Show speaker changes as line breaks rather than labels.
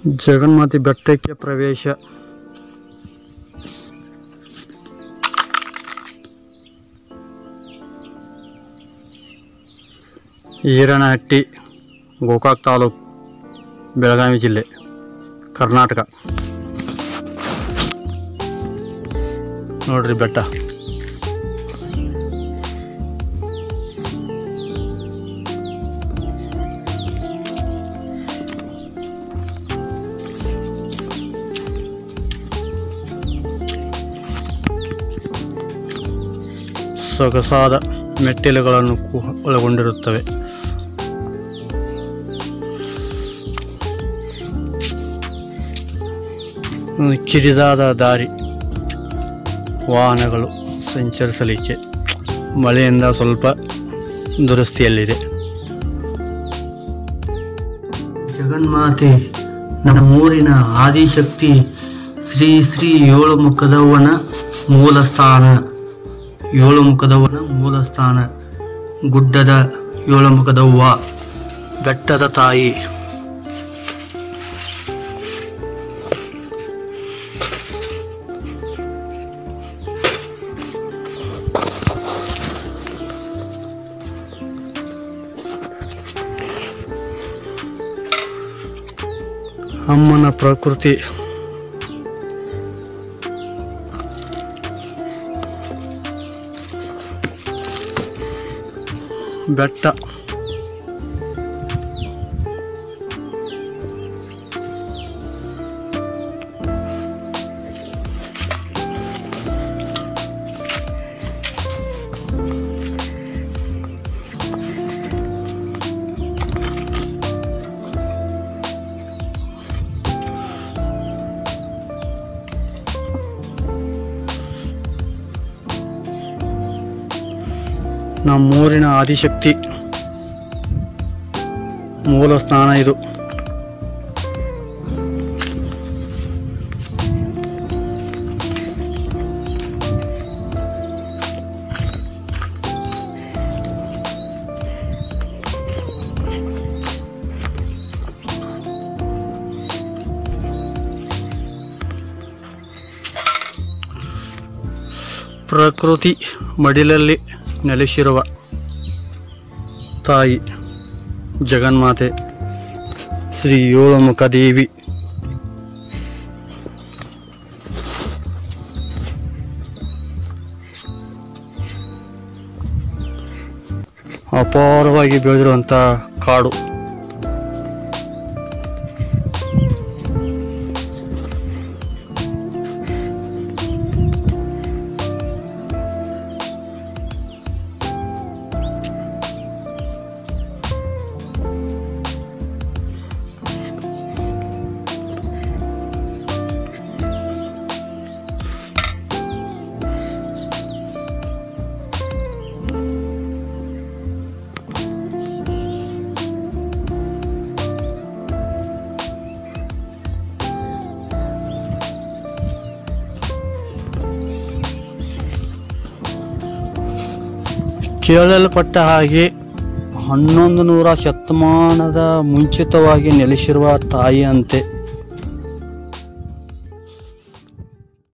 ಜಗನ್ಮಾತೆ ಬೆಟ್ಟಕ್ಕೆ ಪ್ರವೇಶ ಈರನಹಟ್ಟಿ ಗೋಕಾಕ್ ತಾಲೂಕು ಬೆಳಗಾವಿ ಜಿಲ್ಲೆ ಕರ್ನಾಟಕ ನೋಡ್ರಿ ಬೆಟ್ಟ ಸೊಗಸಾದ ಮೆಟ್ಟಿಲುಗಳನ್ನು ಕು- ಒಳಗೊಂಡಿರುತ್ತವೆ ಒಂದು ಕಿರಿದಾದ ದಾರಿ ವಾಹನಗಳು ಸಂಚರಿಸಲಿಕ್ಕೆ ಮಳೆಯಿಂದ ಸ್ವಲ್ಪ ದುರಸ್ತಿಯಲ್ಲಿದೆ
ಜಗನ್ಮಾತೆ ನಮ್ಮೂರಿನ ಆದಿಶಕ್ತಿ ಶ್ರೀ ಶ್ರೀ ಏಳು ಮುಖದವ್ವನ ಮೂಲ ಸ್ಥಾನ ಏಳು ಮುಖದವ್ವನ ಮೂಲ ಸ್ಥಾನ ಗುಡ್ಡದ ಏಳು ಮುಖದವ್ವ ಬೆಟ್ಟದ ತಾಯಿ
ಅಮ್ಮನ ಪ್ರಕೃತಿ ಬೆಟ್ಟ ನಮ್ಮೂರಿನ ಆದಿಶಕ್ತಿ ಮೂಲ ಸ್ಥಾನ ಇದು ಪ್ರಕೃತಿ ಮಡಿಲಲ್ಲಿ ನೆಲೆಸಿರುವ ತಾಯಿ ಜಗನ್ಮಾತೆ ಶ್ರೀ ಏಳುಮುಖ ದೇವಿ ಅಪಾರವಾಗಿ ಬೆಳೆದಿರುವಂಥ ಕಾಡು ಕೇಳಲ್ಪಟ್ಟ ಹಾಗೆ ಹನ್ನೊಂದು ನೂರ ಶತಮಾನದ ಮುಂಚಿತವಾಗಿ ನೆಲೆಸಿರುವ ತಾಯಿಯಂತೆ